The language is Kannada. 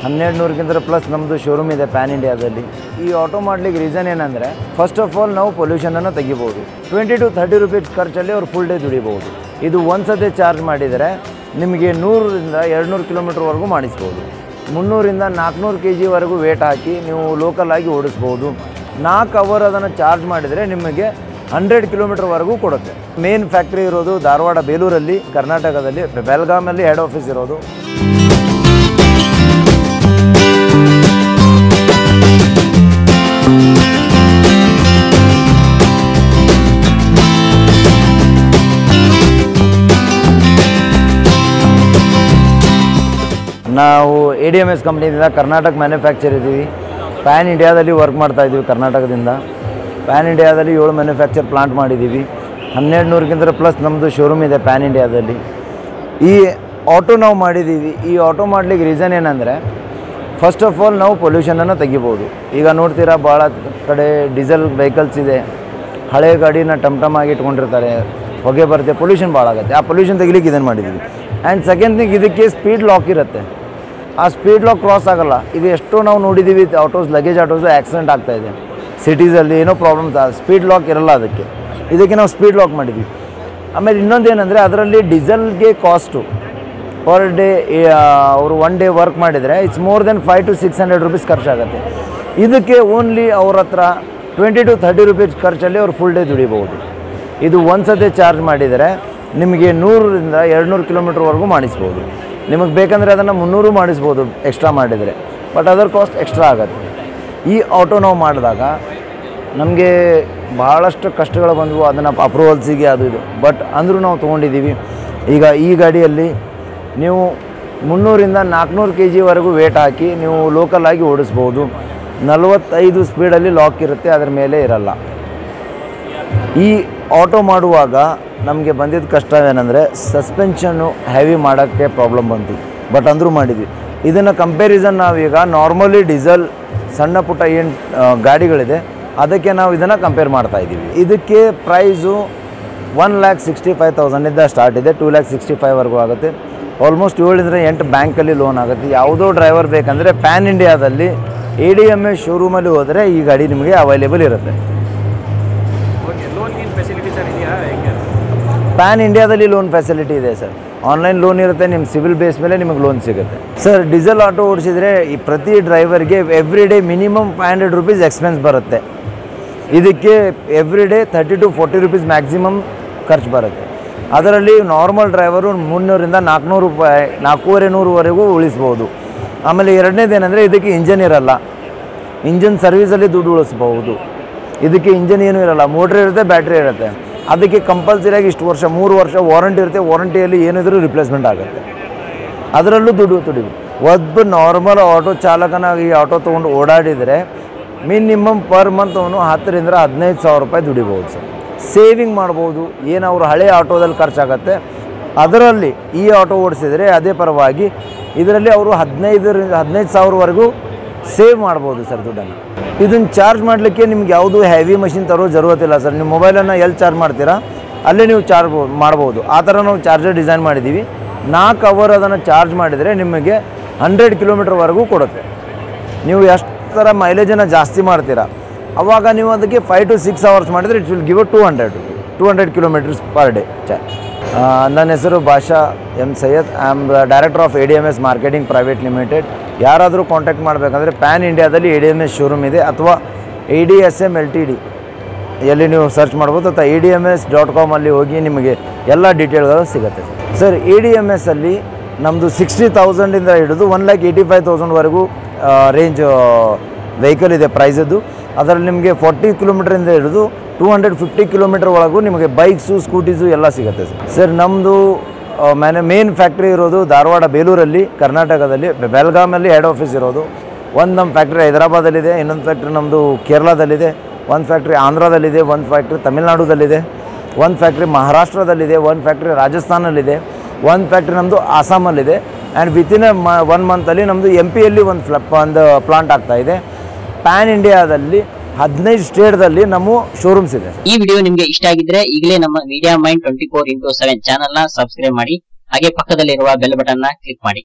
ಹನ್ನೆರಡು ನೂರಕ್ಕಿಂತ ಪ್ಲಸ್ ನಮ್ಮದು ಶೋರೂಮ್ ಇದೆ ಪ್ಯಾನ್ ಇಂಡಿಯಾದಲ್ಲಿ ಈ ಆಟೋ ಮಾಡ್ಲಿಕ್ಕೆ ರೀಸನ್ ಏನಂದರೆ ಫಸ್ಟ್ ಆಫ್ ಆಲ್ ನಾವು ಪೊಲ್ಯೂಷನನ್ನು ತೆಗಿಬೋದು ಟ್ವೆಂಟಿ ಟು ಥರ್ಟಿ ರುಪೀಸ್ ಖರ್ಚಲ್ಲಿ ಅವ್ರು ಫುಲ್ ಡೇ ದುಡಿಬೋದು ಇದು ಒಂದು ಸತಿ ಚಾರ್ಜ್ ಮಾಡಿದರೆ ನಿಮಗೆ ನೂರರಿಂದ ಎರಡು ನೂರು ಕಿಲೋಮೀಟ್ರ್ವರೆಗೂ ಮಾಡಿಸ್ಬೋದು ಮುನ್ನೂರಿಂದ ನಾಲ್ಕುನೂರು ಕೆ ಜಿವರೆಗೂ ವೇಟ್ ಹಾಕಿ ನೀವು ಲೋಕಲ್ ಆಗಿ ಓಡಿಸ್ಬೋದು ನಾಲ್ಕು ಅವರ್ ಅದನ್ನು ಚಾರ್ಜ್ ಮಾಡಿದರೆ ನಿಮಗೆ ಹಂಡ್ರೆಡ್ ಕಿಲೋಮೀಟರ್ವರೆಗೂ ಕೊಡುತ್ತೆ ಮೇನ್ ಫ್ಯಾಕ್ಟ್ರಿ ಇರೋದು ಧಾರವಾಡ ಬೇಲೂರಲ್ಲಿ ಕರ್ನಾಟಕದಲ್ಲಿ ಬೆಲ್ಗಾಮಲ್ಲಿ ಹೆಡ್ ಆಫೀಸ್ ಇರೋದು ನಾವು ಎ ಡಿ ಎಮ್ ಎಸ್ ಕಂಪ್ನಿಯಿಂದ ಕರ್ನಾಟಕ ಮ್ಯಾನುಫ್ಯಾಕ್ಚರ್ ಇದ್ದೀವಿ ಪ್ಯಾನ್ ಇಂಡಿಯಾದಲ್ಲಿ ವರ್ಕ್ ಮಾಡ್ತಾ ಇದ್ದೀವಿ ಕರ್ನಾಟಕದಿಂದ ಪ್ಯಾನ್ ಇಂಡಿಯಾದಲ್ಲಿ ಏಳು ಮ್ಯಾನುಫ್ಯಾಕ್ಚರ್ ಪ್ಲಾಂಟ್ ಮಾಡಿದ್ದೀವಿ ಹನ್ನೆರಡು ನೂರಕ್ಕಿಂತ ಪ್ಲಸ್ ನಮ್ಮದು ಶೋರೂಮ್ ಇದೆ ಪ್ಯಾನ್ ಇಂಡಿಯಾದಲ್ಲಿ ಈ ಆಟೋ ನಾವು ಮಾಡಿದ್ದೀವಿ ಈ ಆಟೋ ಮಾಡ್ಲಿಕ್ಕೆ ರೀಸನ್ ಏನಂದರೆ ಫಸ್ಟ್ ಆಫ್ ಆಲ್ ನಾವು ಪೊಲ್ಯೂಷನನ್ನು ತೆಗಿಬೋದು ಈಗ ನೋಡ್ತೀರಾ ಭಾಳ ಕಡೆ ಡೀಸೆಲ್ ವೆಹಿಕಲ್ಸ್ ಇದೆ ಹಳೆ ಗಾಡಿನ ಟಮ್ ಟಮ್ ಆಗಿ ಇಟ್ಕೊಂಡಿರ್ತಾರೆ ಹೊಗೆ ಬರುತ್ತೆ ಪೊಲ್ಯೂಷನ್ ಭಾಳ ಆಗುತ್ತೆ ಆ ಪೊಲ್ಯೂಷನ್ ತೆಗಿಲಿಕ್ಕೆ ಇದನ್ನು ಮಾಡಿದ್ದೀವಿ ಆ್ಯಂಡ್ ಸೆಕೆಂಡ್ ಥಿಂಗ್ ಇದಕ್ಕೆ ಸ್ಪೀಡ್ ಲಾಕ್ ಇರುತ್ತೆ ಆ ಸ್ಪೀಡ್ ಲಾಕ್ ಕ್ರಾಸ್ ಆಗಲ್ಲ ಇದು ಎಷ್ಟೋ ನಾವು ನೋಡಿದ್ದೀವಿ ಆಟೋಸ್ ಲಗೇಜ್ ಆಟೋಸು ಆಕ್ಸಿಡೆಂಟ್ ಆಗ್ತಾ ಇದೆ ಸಿಟೀಸಲ್ಲಿ ಏನೋ ಪ್ರಾಬ್ಲಮ್ಸ್ ಸ್ಪೀಡ್ ಲಾಕ್ ಇರಲ್ಲ ಅದಕ್ಕೆ ಇದಕ್ಕೆ ನಾವು ಸ್ಪೀಡ್ ಲಾಕ್ ಮಾಡಿದ್ವಿ ಆಮೇಲೆ ಇನ್ನೊಂದು ಏನಂದರೆ ಅದರಲ್ಲಿ ಡೀಸೆಲ್ಗೆ ಕಾಸ್ಟು ಪರ್ ಡೇ ಅವರು ಒನ್ ಡೇ ವರ್ಕ್ ಮಾಡಿದರೆ it's more than five to six hundred rupees ಖರ್ಚಾಗುತ್ತೆ ಇದಕ್ಕೆ ಓನ್ಲಿ ಅವ್ರ ಹತ್ರ ಟ್ವೆಂಟಿ ಟು ಥರ್ಟಿ ರುಪೀಸ್ ಖರ್ಚಲ್ಲಿ ಅವ್ರು ಫುಲ್ ಡೇ ದುಡಿಬೋದು ಇದು ಒಂದು ಸತಿ ಚಾರ್ಜ್ ಮಾಡಿದರೆ ನಿಮಗೆ ನೂರರಿಂದ ಎರಡು ನೂರು ಕಿಲೋಮೀಟ್ರ್ವರೆಗೂ ಮಾಡಿಸ್ಬೋದು ನಿಮಗೆ ಬೇಕಂದರೆ ಅದನ್ನು ಮುನ್ನೂರು ಮಾಡಿಸ್ಬೋದು ಎಕ್ಸ್ಟ್ರಾ ಮಾಡಿದರೆ ಬಟ್ ಅದರ ಕಾಸ್ಟ್ ಎಕ್ಸ್ಟ್ರಾ ಆಗುತ್ತೆ ಈ ಆಟೋ ನಾವು ಮಾಡಿದಾಗ ನಮಗೆ ಭಾಳಷ್ಟು ಕಷ್ಟಗಳು ಬಂದವು ಅದನ್ನು ಅಪ್ರೂವಲ್ಸಿಗೆ ಅದು ಇದು ಬಟ್ ಅಂದರೂ ನಾವು ತೊಗೊಂಡಿದ್ದೀವಿ ಈಗ ಈ ಗಾಡಿಯಲ್ಲಿ ನೀವು ಮುನ್ನೂರಿಂದ ನಾಲ್ಕುನೂರು ಕೆ ಜಿವರೆಗೂ ವೇಟ್ ಹಾಕಿ ನೀವು ಲೋಕಲ್ ಆಗಿ ಓಡಿಸ್ಬೋದು ನಲವತ್ತೈದು ಸ್ಪೀಡಲ್ಲಿ ಲಾಕ್ ಇರುತ್ತೆ ಅದರ ಮೇಲೆ ಇರಲ್ಲ ಈ ಆಟೋ ಮಾಡುವಾಗ ನಮಗೆ ಬಂದಿದ್ದ ಕಷ್ಟವೇನೆಂದರೆ ಸಸ್ಪೆನ್ಷನ್ನು ಹೆವಿ ಮಾಡೋಕ್ಕೆ ಪ್ರಾಬ್ಲಮ್ ಬಂತು ಬಟ್ ಅಂದರೂ ಮಾಡಿದ್ವಿ ಇದನ್ನು ಕಂಪ್ಯಾರಿಸನ್ ನಾವೀಗ ನಾರ್ಮಲಿ ಡೀಸೆಲ್ ಸಣ್ಣ ಪುಟ್ಟ ಏನು ಗಾಡಿಗಳಿದೆ ಅದಕ್ಕೆ ನಾವು ಇದನ್ನು ಕಂಪೇರ್ ಮಾಡ್ತಾ ಇದ್ದೀವಿ ಇದಕ್ಕೆ price one lakh sixty five ತೌಸಂಡಿಂದ ಸ್ಟಾರ್ಟ್ ಇದೆ ಟೂ ಲ್ಯಾಕ್ ಸಿಕ್ಸ್ಟಿ ಫೈವ್ವರೆಗೂ ಆಗುತ್ತೆ ಆಲ್ಮೋಸ್ಟ್ ಏಳರಿಂದ ಎಂಟು ಬ್ಯಾಂಕಲ್ಲಿ ಲೋನ್ ಆಗುತ್ತೆ ಯಾವುದೋ ಡ್ರೈವರ್ ಬೇಕಂದರೆ ಪ್ಯಾನ್ ಇಂಡಿಯಾದಲ್ಲಿ ಎ ಡಿ ಎಮ್ ಎಸ್ ಶೋರೂಮಲ್ಲಿ ಹೋದರೆ ಈ ಗಾಡಿ ನಿಮಗೆ ಅವೈಲೇಬಲ್ ಇರುತ್ತೆ ಓಕೆ ಲೋನ್ ಏನು ಫೆಸಿಲಿಟಿ ಸರ್ ಇದೆಯಾ ಹೆಂಗೆ ಪ್ಯಾನ್ ಇಂಡಿಯಾದಲ್ಲಿ ಲೋನ್ ಫೆಸಿಲಿಟಿ ಇದೆ ಸರ್ ಆನ್ಲೈನ್ ಲೋನ್ ಇರುತ್ತೆ ನಿಮ್ಮ ಸಿವಿಲ್ ಬೇಸ್ ಮೇಲೆ ನಿಮಗೆ ಲೋನ್ ಸಿಗುತ್ತೆ ಸರ್ ಡೀಸೆಲ್ ಆಟೋ ಓಡಿಸಿದ್ರೆ ಈ ಪ್ರತಿ ಡ್ರೈವರ್ಗೆ every day minimum five hundred rupees expense ಬರುತ್ತೆ ಇದಕ್ಕೆ every day thirty to forty rupees maximum ಖರ್ಚು ಬರುತ್ತೆ ಅದರಲ್ಲಿ ನಾರ್ಮಲ್ ಡ್ರೈವರು ಮುನ್ನೂರಿಂದ ನಾಲ್ಕುನೂರು ರೂಪಾಯಿ ನಾಲ್ಕೂವರೆ ನೂರುವರೆಗೂ ಉಳಿಸ್ಬೋದು ಆಮೇಲೆ ಎರಡನೇದು ಏನಂದರೆ ಇದಕ್ಕೆ ಇಂಜನ್ ಇರಲ್ಲ ಇಂಜನ್ ಸರ್ವಿಸಲ್ಲಿ ದುಡ್ಡು ಉಳಿಸ್ಬಹುದು ಇದಕ್ಕೆ ಇಂಜನ್ ಏನೂ ಇರಲ್ಲ ಮೋಟ್ರ್ ಇರುತ್ತೆ ಬ್ಯಾಟ್ರಿ ಇರುತ್ತೆ ಅದಕ್ಕೆ ಕಂಪಲ್ಸರಿಯಾಗಿ ಇಷ್ಟು ವರ್ಷ ಮೂರು ವರ್ಷ ವಾರಂಟಿ ಇರುತ್ತೆ ವಾರಂಟಿಯಲ್ಲಿ ಏನಿದ್ರೂ ರಿಪ್ಲೇಸ್ಮೆಂಟ್ ಆಗುತ್ತೆ ಅದರಲ್ಲೂ ದುಡ್ಡು ದುಡಿವು ಒಬ್ಬ ನಾರ್ಮಲ್ ಆಟೋ ಚಾಲಕನ ಈ ಆಟೋ ತೊಗೊಂಡು ಓಡಾಡಿದರೆ ಮಿನಿಮಮ್ ಪರ್ ಮಂತ್ ಅವನು ಹತ್ತರಿಂದ ಹದಿನೈದು ಸಾವಿರ ರೂಪಾಯಿ ದುಡಿಬೋದು ಸರ್ ಸೇವಿಂಗ್ ಮಾಡ್ಬೋದು ಏನು ಅವರು ಹಳೆ ಆಟೋದಲ್ಲಿ ಖರ್ಚಾಗತ್ತೆ ಅದರಲ್ಲಿ ಈ ಆಟೋ ಓಡಿಸಿದರೆ ಅದೇ ಪರವಾಗಿ ಇದರಲ್ಲಿ ಅವರು ಹದಿನೈದರಿಂದ ಹದಿನೈದು ಸಾವಿರವರೆಗೂ ಸೇವ್ ಮಾಡ್ಬೋದು ಸರ್ ದುಡ್ಡನ್ನು ಇದನ್ನು ಚಾರ್ಜ್ ಮಾಡಲಿಕ್ಕೆ ನಿಮ್ಗೆ ಯಾವುದು ಹೆವಿ ಮಷಿನ್ ತರೋ ಜರುರತ್ತಿಲ್ಲ ಸರ್ ನಿಮ್ಮ ಮೊಬೈಲನ್ನು ಎಲ್ಲಿ ಚಾರ್ಜ್ ಮಾಡ್ತೀರಾ ಅಲ್ಲೇ ನೀವು ಚಾರ್ಜ್ ಮಾಡ್ಬೋದು ಆ ಥರ ನಾವು ಚಾರ್ಜರ್ ಡಿಸೈನ್ ಮಾಡಿದ್ದೀವಿ ನಾಲ್ಕು ಅವರ್ ಅದನ್ನು ಚಾರ್ಜ್ ಮಾಡಿದರೆ ನಿಮಗೆ ಹಂಡ್ರೆಡ್ ಕಿಲೋಮೀಟ್ರ್ವರೆಗೂ ಕೊಡುತ್ತೆ ನೀವು ಎಷ್ಟು ಥರ ಮೈಲೇಜನ್ನು ಜಾಸ್ತಿ ಮಾಡ್ತೀರಾ ಅವಾಗ ನೀವು ಅದಕ್ಕೆ ಫೈವ್ ಟು ಸಿಕ್ಸ್ ಅವರ್ಸ್ ಮಾಡಿದರೆ it will give two hundred to hundred kilometres per day charge ನನ್ನ ಹೆಸರು Basha M Syed I am director of A D M S marketing private limited ಯಾರಾದರೂ ಕಾಂಟ್ಯಾಕ್ಟ್ ಮಾಡಬೇಕಂದ್ರೆ ಪ್ಯಾನ್ ಇಂಡಿಯಾದಲ್ಲಿ A D M S showroom ಇದೆ ಅಥವಾ A D S M L T D ಎಲ್ಲಿ ನೀವು ಸರ್ಚ್ ಮಾಡ್ಬೋದು ಅಥವಾ A D M S dot ಕಾಮಲ್ಲಿ ಹೋಗಿ ನಿಮಗೆ ಎಲ್ಲ ಡೀಟೇಲ್ಗಳು ಸಿಗುತ್ತೆ sir A D M S ಅಲ್ಲಿ ನಮ್ಮದು ಸಿಕ್ಸ್ಟಿ ತೌಸಂಡಿಂದ ಹಿಡಿದು ಒನ್ ಲ್ಯಾಕ್ ಏಯ್ಟಿ ಫೈವ್ ತೌಸಂಡ್ವರೆಗೂ ರೇಂಜ್ ವೆಹಿಕಲ್ ಇದೆ ಪ್ರೈಸದ್ದು ಅದರಲ್ಲಿ ನಿಮಗೆ ಫಾರ್ಟಿ ಕಿಲೋಮೀಟ್ರಿಂದ ಹಿಡಿದು ಟೂ ಹಂಡ್ರೆಡ್ ಫಿಫ್ಟಿ ಕಿಲೋಮೀಟರ್ ಒಳಗೂ ನಿಮಗೆ ಬೈಕ್ಸು ಸ್ಕೂಟೀಸು ಎಲ್ಲ ಸಿಗುತ್ತೆ ಸರ್ ಸರ್ ನಮ್ಮದು ಮ್ಯಾನೆ ಮೇನ್ ಫ್ಯಾಕ್ಟ್ರಿ ಇರೋದು ಧಾರವಾಡ ಬೇಲೂರಲ್ಲಿ ಕರ್ನಾಟಕದಲ್ಲಿ ಬೆಲ್ಗಾಮಲ್ಲಿ ಹೆಡ್ ಆಫೀಸ್ ಇರೋದು ಒಂದು ನಮ್ಮ ಫ್ಯಾಕ್ಟ್ರಿ ಹೈದರಾಬಾದಲ್ಲಿದೆ ಇನ್ನೊಂದು ಫ್ಯಾಕ್ಟ್ರಿ ನಮ್ಮದು ಕೇರಳದಲ್ಲಿದೆ ಒಂದು ಫ್ಯಾಕ್ಟ್ರಿ ಆಂಧ್ರದಲ್ಲಿದೆ ಒಂದು ಫ್ಯಾಕ್ಟ್ರಿ ತಮಿಳ್ನಾಡುದಲ್ಲಿದೆ ಒಂದು ಫ್ಯಾಕ್ಟ್ರಿ ಮಹಾರಾಷ್ಟ್ರದಲ್ಲಿದೆ ಒಂದು ಫ್ಯಾಕ್ಟ್ರಿ ರಾಜಸ್ಥಾನಲ್ಲಿದೆ ಒಂದು ಫ್ಯಾಕ್ಟ್ರಿ ನಮ್ಮದು ಆಸಾಮಲ್ಲಿದೆ ಆ್ಯಂಡ್ ವಿತಿನ್ ಮ ಒನ್ ಮಂತಲ್ಲಿ ನಮ್ಮದು ಎಮ್ ಪಿಯಲ್ಲಿ ಒಂದು ಫ್ಲಪ್ ಒಂದು ಪ್ಲಾಂಟ್ ಆಗ್ತಾ ಇದೆ ಪ್ಯಾನ್ ಇಂಡಿಯಾದಲ್ಲಿ ಹದಿನೈದು ಸ್ಟೇಟ್ದಲ್ಲಿ ನಮ್ಮ ಶೋರೂಮ್ಸ್ ಇದೆ ಈ ವಿಡಿಯೋ ನಿಮ್ಗೆ ಇಷ್ಟ ಆಗಿದ್ರೆ ಈಗಲೇ ನಮ್ಮ media mind twenty four into seven channel ನ ಸಬ್ಸ್ಕ್ರೈಬ್ ಮಾಡಿ ಹಾಗೆ ಪಕ್ಕದಲ್ಲಿರುವ ಬೆಲ್ ಬಟನ್ ನ ಕ್ಲಿಕ್ ಮಾಡಿ